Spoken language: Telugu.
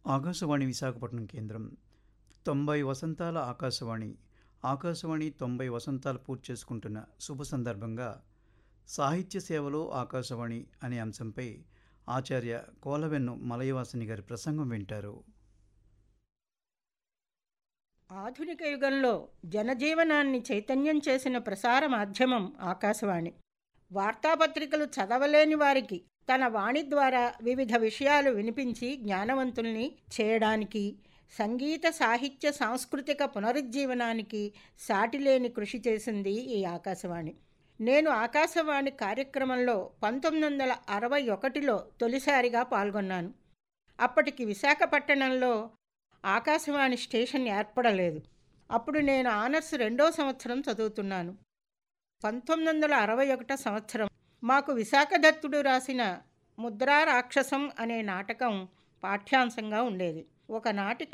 ఆకాశవాణి విశాఖపట్నం కేంద్రం తొంభై వసంతాల ఆకాశవాణి ఆకాశవాణి తొంభై వసంతాలు పూర్తి చేసుకుంటున్న శుభ సందర్భంగా సాహిత్య సేవలో ఆకాశవాణి అనే అంశంపై ఆచార్య కోలవెన్ను మలయవాసిని గారి ప్రసంగం వింటారు ఆధునిక యుగంలో జనజీవనాన్ని చైతన్యం చేసిన ప్రసార మాధ్యమం ఆకాశవాణి వార్తాపత్రికలు చదవలేని వారికి తన వాణి ద్వారా వివిధ విషయాలు వినిపించి జ్ఞానవంతుల్ని చేయడానికి సంగీత సాహిత్య సాంస్కృతిక పునరుజ్జీవనానికి సాటిలేని కృషి చేసింది ఈ ఆకాశవాణి నేను ఆకాశవాణి కార్యక్రమంలో పంతొమ్మిది వందల అరవై ఒకటిలో తొలిసారిగా పాల్గొన్నాను అప్పటికి విశాఖపట్టణంలో ఆకాశవాణి స్టేషన్ ఏర్పడలేదు అప్పుడు నేను ఆనర్స్ రెండో సంవత్సరం చదువుతున్నాను పంతొమ్మిది వందల అరవై ఒకటో సంవత్సరం మాకు విశాఖదత్తుడు రాసిన ముద్రా రాక్షసం అనే నాటకం పాఠ్యాంశంగా ఉండేది ఒకనాటి